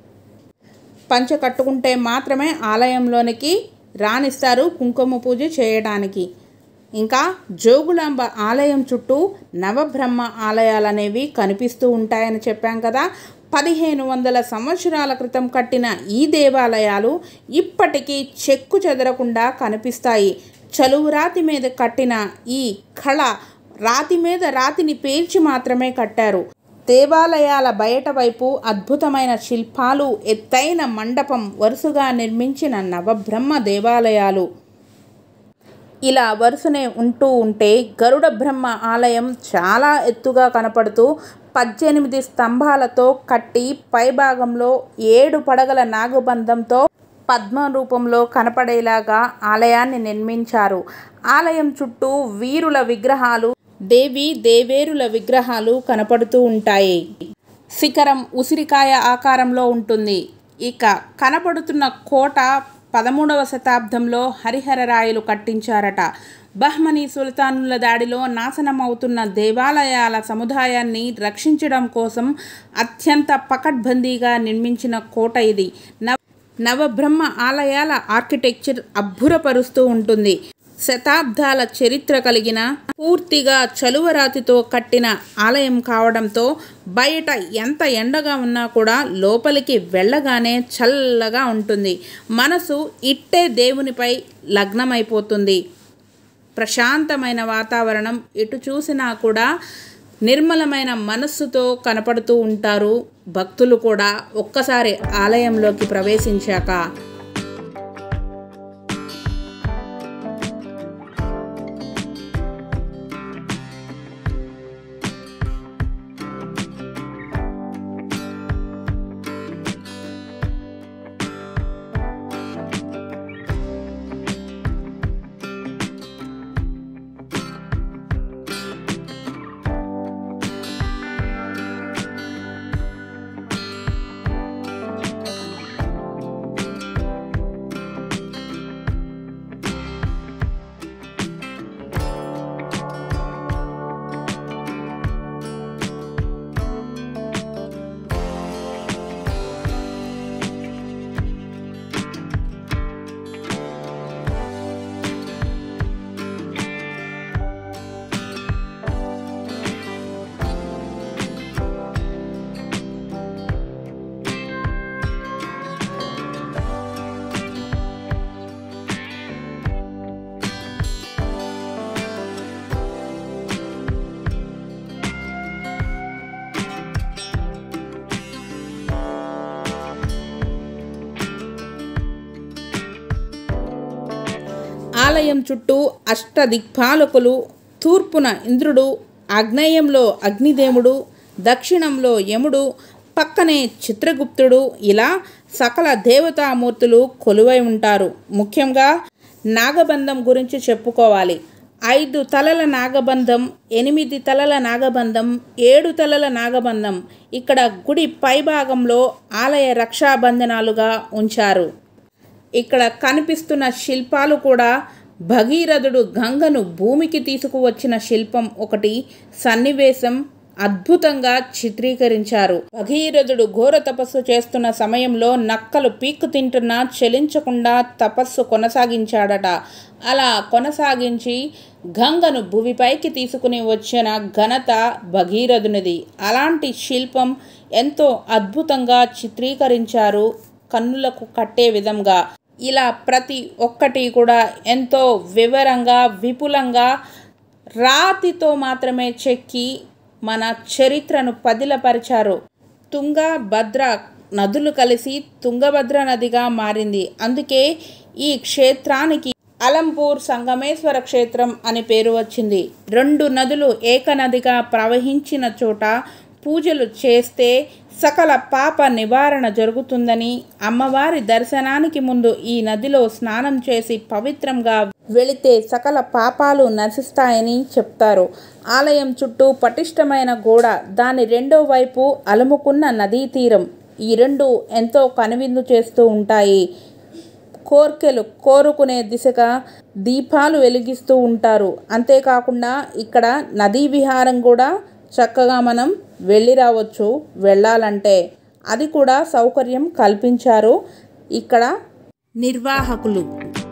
పంచ కట్టుకుంటే మాత్రమే ఆలయంలోనికి రాణిస్తారు కుంకుమ పూజ చేయడానికి ఇంకా జోగులాంబ ఆలయం చుట్టూ నవబ్రహ్మ ఆలయాలు అనేవి కనిపిస్తూ ఉంటాయని చెప్పాం కదా పదిహేను వందల సంవత్సరాల క్రితం కట్టిన ఈ దేవాలయాలు ఇప్పటికీ చెక్కు చెదరకుండా కనిపిస్తాయి చలువు రాతి మీద కట్టిన ఈ కళ రాతి మీద రాతిని పేర్చి మాత్రమే కట్టారు దేవాలయాల బయట వైపు అద్భుతమైన శిల్పాలు ఎత్తైన మండపం వరుసగా నిర్మించిన నవబ్రహ్మ దేవాలయాలు ఇలా వరుసనే ఉంటూ ఉంటే గరుడ బ్రహ్మ ఆలయం చాలా ఎత్తుగా కనపడుతూ పద్దెనిమిది స్తంభాలతో కట్టి పైభాగంలో ఏడు పడగల నాగబంధంతో పద్మ రూపంలో కనపడేలాగా ఆలయాన్ని నిర్మించారు ఆలయం చుట్టూ వీరుల విగ్రహాలు దేవి దేవేరుల విగ్రహాలు కనపడుతూ ఉంటాయి శిఖరం ఉసిరికాయ ఆకారంలో ఉంటుంది ఇక కనపడుతున్న కోట పదమూడవ శతాబ్దంలో హరిహరరాయలు కట్టించారట బహ్మనీ సుల్తానుల దాడిలో నాశనమవుతున్న దేవాలయాల సముదాయాన్ని రక్షించడం కోసం అత్యంత పకడ్బందీగా నిర్మించిన కోట ఇది నవ నవబ్రహ్మ ఆలయాల ఆర్కిటెక్చర్ అబ్బురపరుస్తూ ఉంటుంది శతాబ్దాల చరిత్ర కలిగిన పూర్తిగా చలువరాతితో కట్టిన ఆలయం కావడంతో బయట ఎంత ఎండగా ఉన్నా కూడా లోపలికి వెళ్ళగానే చల్లగా ఉంటుంది మనసు ఇట్టే దేవునిపై లగ్నమైపోతుంది ప్రశాంతమైన వాతావరణం ఎటు చూసినా కూడా నిర్మలమైన మనస్సుతో కనపడుతూ ఉంటారు భక్తులు కూడా ఒక్కసారి ఆలయంలోకి ప్రవేశించాక ఆలయం చుట్టూ అష్టదిక్పాలకులు తూర్పున ఇంద్రుడు ఆగ్నేయంలో అగ్నిదేవుడు దక్షిణంలో యముడు పక్కనే చిత్రగుప్తుడు ఇలా సకల దేవతామూర్తులు కొలువై ఉంటారు ముఖ్యంగా నాగబంధం గురించి చెప్పుకోవాలి ఐదు తలల నాగబంధం ఎనిమిది తలల నాగబంధం ఏడు తలల నాగబంధం ఇక్కడ గుడి పైభాగంలో ఆలయ రక్షాబంధనాలుగా ఉంచారు ఇక్కడ కనిపిస్తున్న శిల్పాలు కూడా భగీరథుడు గంగను భూమికి తీసుకువచ్చిన శిల్పం ఒకటి సన్నివేశం అద్భుతంగా చిత్రీకరించారు భగీరథుడు ఘోర తపస్సు చేస్తున్న సమయంలో నక్కలు పీక్కు తింటున్నా చెలించకుండా తపస్సు కొనసాగించాడట అలా కొనసాగించి గంగను భూమిపైకి తీసుకుని వచ్చిన ఘనత భగీరథునిది అలాంటి శిల్పం ఎంతో అద్భుతంగా చిత్రీకరించారు కన్నులకు కట్టే విధంగా ఇలా ప్రతి ఒక్కటి కూడా ఎంతో వివరంగా విపులంగా రాతితో మాత్రమే చెక్కి మన చరిత్రను పదిలపరిచారు తుంగ భద్ర నదులు కలిసి తుంగభద్ర నదిగా మారింది అందుకే ఈ క్షేత్రానికి అలంపూర్ సంగమేశ్వర క్షేత్రం అని పేరు వచ్చింది రెండు నదులు ఏకనదిగా ప్రవహించిన చోట పూజలు చేస్తే సకల పాప నివారణ జరుగుతుందని అమ్మవారి దర్శనానికి ముందు ఈ నదిలో స్నానం చేసి పవిత్రంగా వెళితే సకల పాపాలు నశిస్తాయని చెప్తారు ఆలయం చుట్టూ పటిష్టమైన గోడ దాని రెండో వైపు అలుముకున్న నదీ తీరం ఈ రెండు ఎంతో కనువిందు చేస్తూ ఉంటాయి కోర్కెలు కోరుకునే దిశగా దీపాలు వెలిగిస్తూ ఉంటారు అంతేకాకుండా ఇక్కడ నదీ విహారం కూడా చక్కగా మనం వెళ్ళి రావచ్చు వెళ్ళాలంటే అది కూడా సౌకర్యం కల్పించారు ఇక్కడ నిర్వాహకులు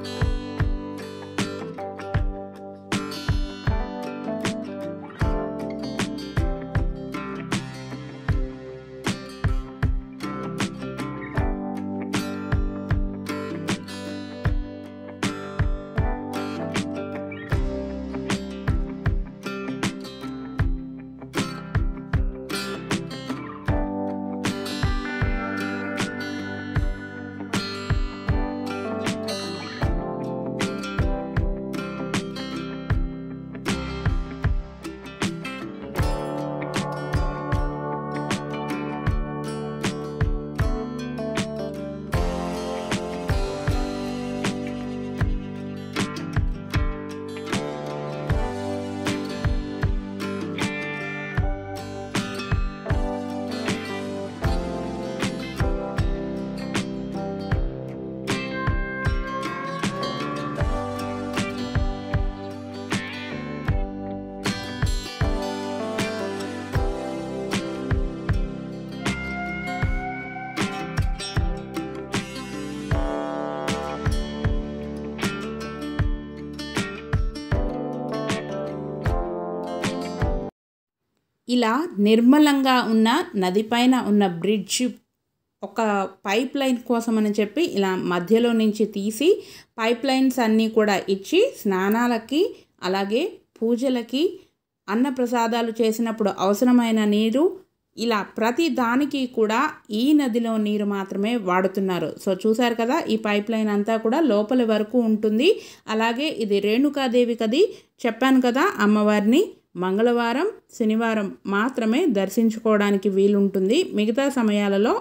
ఇలా నిర్మలంగా ఉన్న నదిపైన ఉన్న బ్రిడ్జ్ ఒక పైప్ లైన్ కోసం అని చెప్పి ఇలా మధ్యలో నుంచి తీసి పైప్ లైన్స్ అన్నీ కూడా ఇచ్చి స్నానాలకి అలాగే పూజలకి అన్నప్రసాదాలు చేసినప్పుడు అవసరమైన నీరు ఇలా ప్రతి దానికి కూడా ఈ నదిలో నీరు మాత్రమే వాడుతున్నారు సో చూసారు కదా ఈ పైప్ లైన్ అంతా కూడా లోపలి వరకు ఉంటుంది అలాగే ఇది రేణుకాదేవి కది చెప్పాను కదా అమ్మవారిని మంగళవారం శనివారం మాత్రమే దర్శించుకోవడానికి వీలుంటుంది మిగతా సమయాలలో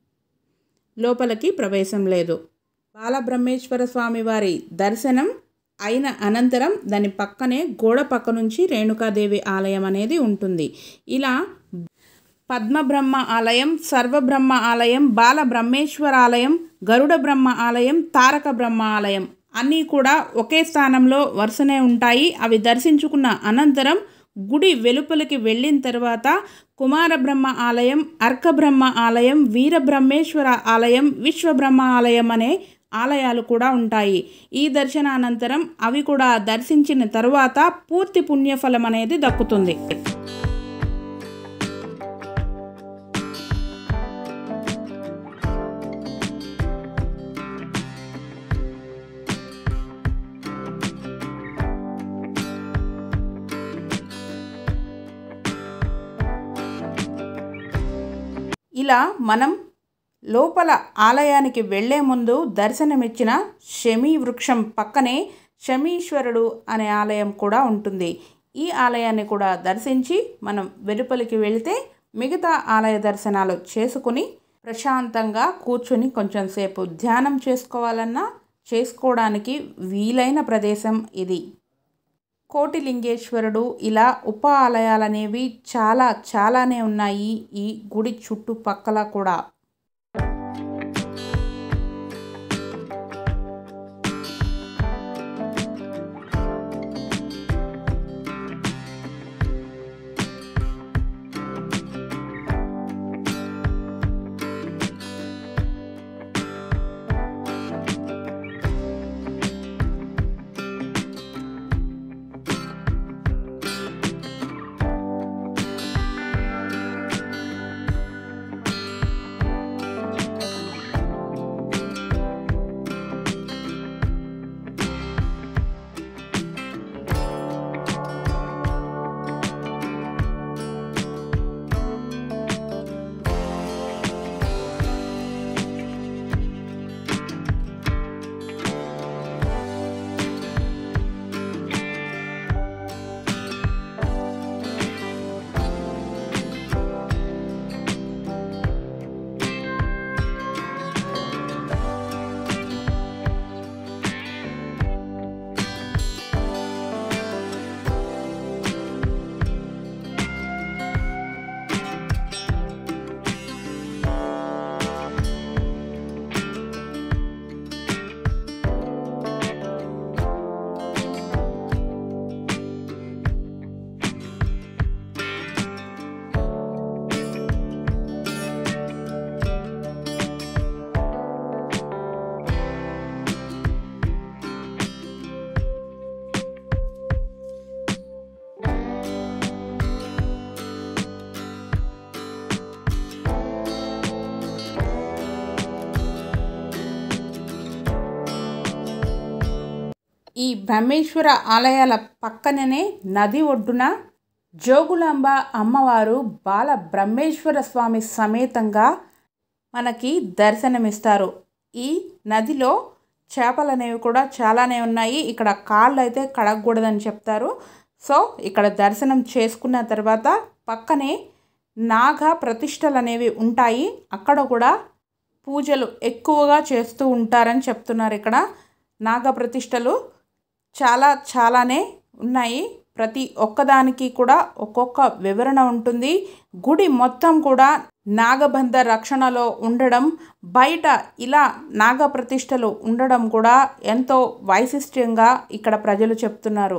లోపలికి ప్రవేశం లేదు బాలబ్రహ్మేశ్వర స్వామి వారి దర్శనం అయిన అనంతరం దాని పక్కనే గోడ పక్క నుంచి రేణుకాదేవి ఆలయం అనేది ఉంటుంది ఇలా పద్మబ్రహ్మ ఆలయం సర్వబ్రహ్మ ఆలయం బాల బ్రహ్మేశ్వర ఆలయం గరుడ బ్రహ్మ ఆలయం తారక బ్రహ్మ ఆలయం అన్నీ కూడా ఒకే స్థానంలో వరుసనే ఉంటాయి అవి దర్శించుకున్న అనంతరం గుడి వెలుపలికి వెళ్ళిన తర్వాత కుమారబ్రహ్మ ఆలయం అర్కబ్రహ్మ ఆలయం వీరబ్రహ్మేశ్వర ఆలయం విశ్వబ్రహ్మ ఆలయం అనే ఆలయాలు కూడా ఉంటాయి ఈ దర్శనానంతరం అవి కూడా దర్శించిన తరువాత పూర్తి పుణ్యఫలం అనేది దక్కుతుంది ఇలా మనం లోపల ఆలయానికి వెళ్ళే ముందు దర్శనమిచ్చిన శమీ వృక్షం పక్కనే శమీశ్వరుడు అనే ఆలయం కూడా ఉంటుంది ఈ ఆలయాన్ని కూడా దర్శించి మనం వెలుపలికి వెళితే మిగతా ఆలయ దర్శనాలు చేసుకుని ప్రశాంతంగా కూర్చుని కొంచెం సేపు ధ్యానం చేసుకోవాలన్నా చేసుకోవడానికి వీలైన ప్రదేశం ఇది కోటిలింగేశ్వరుడు ఇలా ఉప ఆలయాలనేవి చాలా చాలానే ఉన్నాయి ఈ గుడి చుట్టుపక్కల కూడా ఈ బ్రహ్మేశ్వర ఆలయాల పక్కననే నది ఒడ్డున జోగులాంబ అమ్మవారు బాల బ్రహ్మేశ్వర స్వామి సమేతంగా మనకి దర్శనమిస్తారు ఈ నదిలో చేపలు అనేవి కూడా చాలానే ఉన్నాయి ఇక్కడ కాళ్ళు అయితే కడగకూడదని చెప్తారు సో ఇక్కడ దర్శనం చేసుకున్న తర్వాత పక్కనే నాగ ప్రతిష్టలు అనేవి ఉంటాయి అక్కడ కూడా పూజలు ఎక్కువగా చేస్తూ ఉంటారని చెప్తున్నారు ఇక్కడ నాగ ప్రతిష్టలు చాలా చాలానే ఉన్నాయి ప్రతి ఒక్కదానికి కూడా ఒక్కొక్క వివరణ ఉంటుంది గుడి మొత్తం కూడా నాగబంధ రక్షణలో ఉండడం బయట ఇలా నాగ ప్రతిష్టలు ఉండడం కూడా ఎంతో వైశిష్ట్యంగా ఇక్కడ ప్రజలు చెప్తున్నారు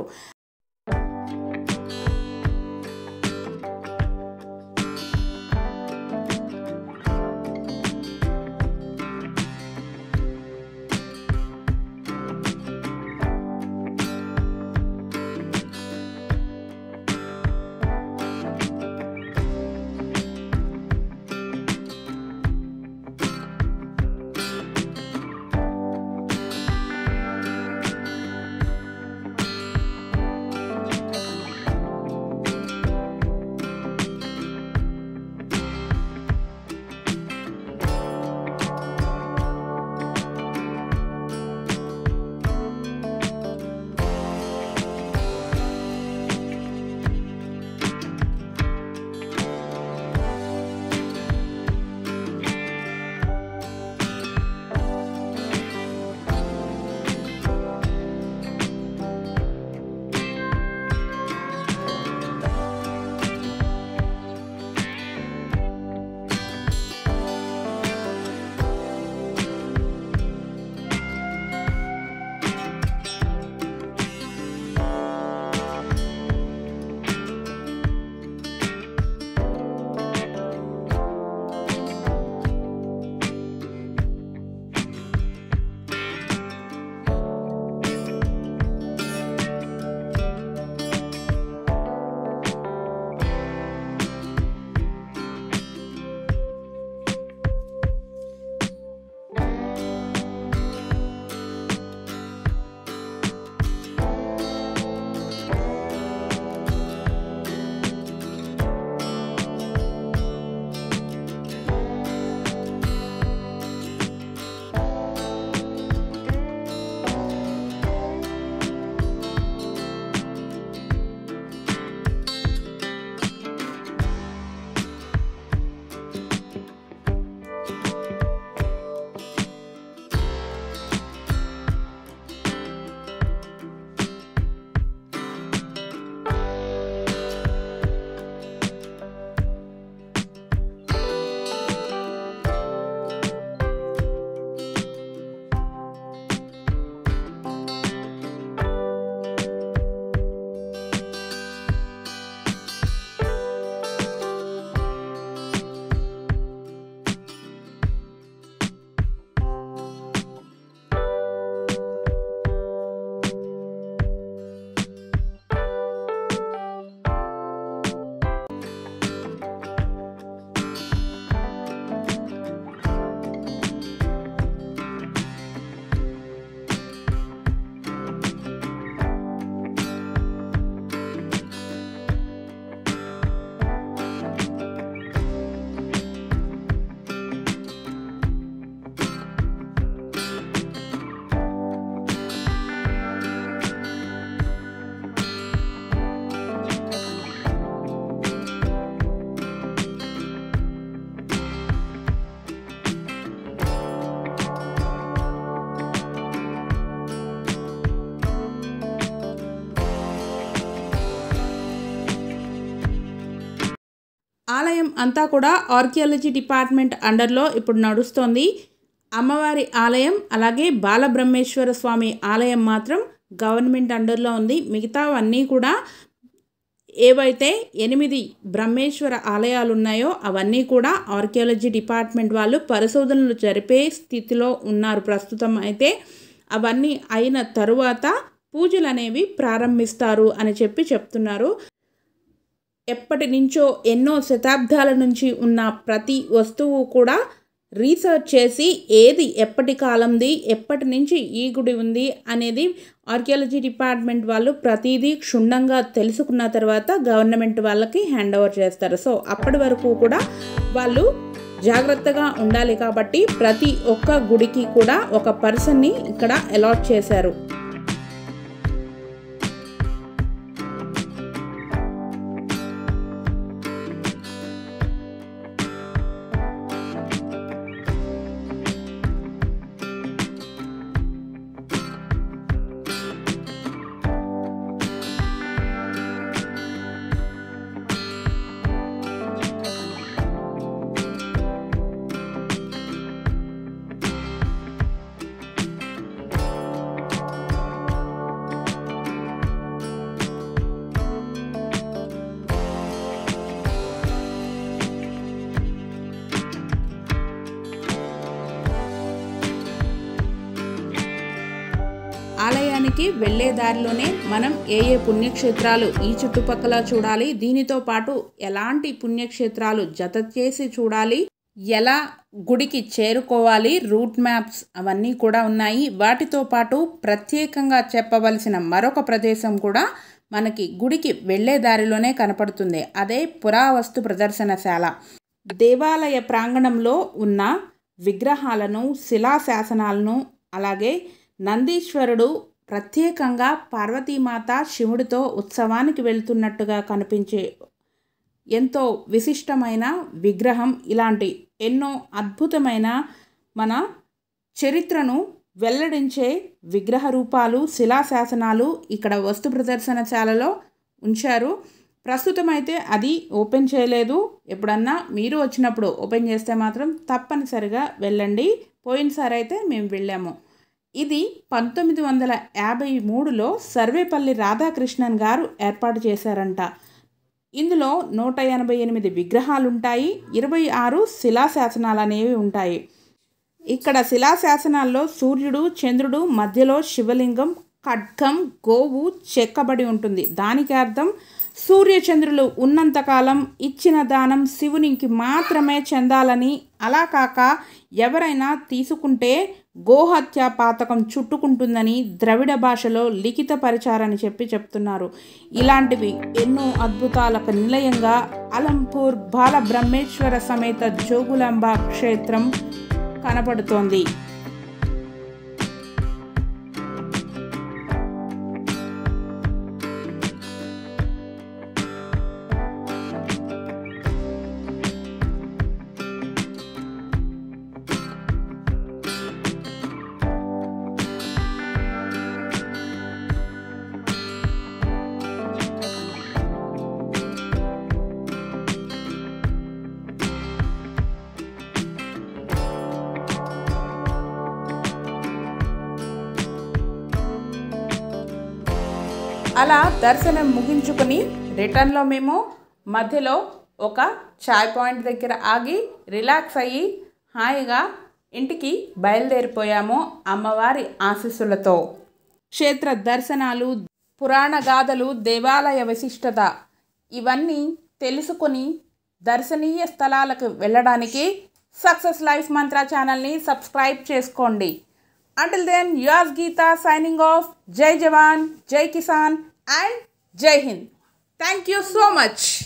ఆలయం అంతా కూడా ఆర్కియాలజీ డిపార్ట్మెంట్ అండర్లో ఇప్పుడు నడుస్తోంది అమ్మవారి ఆలయం అలాగే బాలబ్రహ్మేశ్వర స్వామి ఆలయం మాత్రం గవర్నమెంట్ అండర్లో ఉంది మిగతావన్నీ కూడా ఏవైతే ఎనిమిది బ్రహ్మేశ్వర ఆలయాలు ఉన్నాయో అవన్నీ కూడా ఆర్కియాలజీ డిపార్ట్మెంట్ వాళ్ళు పరిశోధనలు జరిపే స్థితిలో ఉన్నారు ప్రస్తుతం అయితే అవన్నీ అయిన తరువాత పూజలు అనేవి ప్రారంభిస్తారు అని చెప్పి చెప్తున్నారు ఎప్పటి నుంచో ఎన్నో శతాబ్దాల నుంచి ఉన్న ప్రతి వస్తువు కూడా రీసెర్చ్ చేసి ఏది ఎప్పటి కాలంది ఎప్పటి నుంచి ఈ గుడి ఉంది అనేది ఆర్కియాలజీ డిపార్ట్మెంట్ వాళ్ళు ప్రతిదీ క్షుణ్ణంగా తెలుసుకున్న తర్వాత గవర్నమెంట్ వాళ్ళకి హ్యాండ్ ఓవర్ చేస్తారు సో అప్పటి వరకు కూడా వాళ్ళు జాగ్రత్తగా ఉండాలి కాబట్టి ప్రతి ఒక్క గుడికి కూడా ఒక పర్సన్ని ఇక్కడ అలాట్ చేశారు ఆలయానికి వెళ్ళే దారిలోనే మనం ఏ ఏ పుణ్యక్షేత్రాలు ఈ చుట్టుపక్కల చూడాలి దీనితో పాటు ఎలాంటి పుణ్యక్షేత్రాలు జత చేసి చూడాలి ఎలా గుడికి చేరుకోవాలి రూట్ మ్యాప్స్ అవన్నీ కూడా ఉన్నాయి వాటితో పాటు ప్రత్యేకంగా చెప్పవలసిన మరొక ప్రదేశం కూడా మనకి గుడికి వెళ్ళే దారిలోనే కనపడుతుంది అదే పురావస్తు ప్రదర్శనశాల దేవాలయ ప్రాంగణంలో ఉన్న విగ్రహాలను శిలాశాసనాలను అలాగే నందీశ్వరుడు ప్రత్యేకంగా పార్వతీమాత శివుడితో ఉత్సవానికి వెళ్తున్నట్టుగా కనిపించే ఎంతో విశిష్టమైన విగ్రహం ఇలాంటి ఎన్నో అద్భుతమైన మన చరిత్రను వెల్లడించే విగ్రహ రూపాలు శిలాశాసనాలు ఇక్కడ వస్తు ప్రదర్శనశాలలో ఉంచారు ప్రస్తుతం అయితే అది ఓపెన్ చేయలేదు ఎప్పుడన్నా మీరు వచ్చినప్పుడు ఓపెన్ చేస్తే మాత్రం తప్పనిసరిగా వెళ్ళండి పోయినసారి అయితే మేము వెళ్ళాము ఇది పంతొమ్మిది వందల యాభై మూడులో సర్వేపల్లి రాధాకృష్ణన్ గారు ఏర్పాటు చేశారంట ఇందులో నూట ఎనభై ఎనిమిది విగ్రహాలు ఉంటాయి ఇరవై ఆరు శిలాశాసనాలు అనేవి ఉంటాయి ఇక్కడ శిలాశాసనాల్లో సూర్యుడు చంద్రుడు మధ్యలో శివలింగం ఖడ్గం గోవు చెక్కబడి ఉంటుంది దానికి అర్థం సూర్యచంద్రులు ఉన్నంతకాలం ఇచ్చిన దానం శివునికి మాత్రమే చెందాలని అలా కాక ఎవరైనా తీసుకుంటే గోహత్య పాతకం చుట్టుకుంటుందని ద్రవిడ భాషలో లిఖిత పరిచారని చెప్పి చెప్తున్నారు ఇలాంటివి ఎన్నో అద్భుతాలకు నిలయంగా అలంపూర్ బాలబ్రహ్మేశ్వర సమేత జోగులాంబ క్షేత్రం కనపడుతోంది అలా దర్శనం ముగించుకొని రిటర్న్లో మేము మధ్యలో ఒక చాయ్ పాయింట్ దగ్గర ఆగి రిలాక్స్ అయ్యి హాయిగా ఇంటికి బయలుదేరిపోయాము అమ్మవారి ఆశీస్సులతో క్షేత్ర దర్శనాలు పురాణ గాథలు దేవాలయ విశిష్టత ఇవన్నీ తెలుసుకొని దర్శనీయ స్థలాలకు వెళ్ళడానికి సక్సెస్ లైఫ్ మంత్ర ఛానల్ని సబ్స్క్రైబ్ చేసుకోండి Until then, yours Geeta signing off. Jai Jawan, Jai Kisan, and Jai Hind. Thank you so much.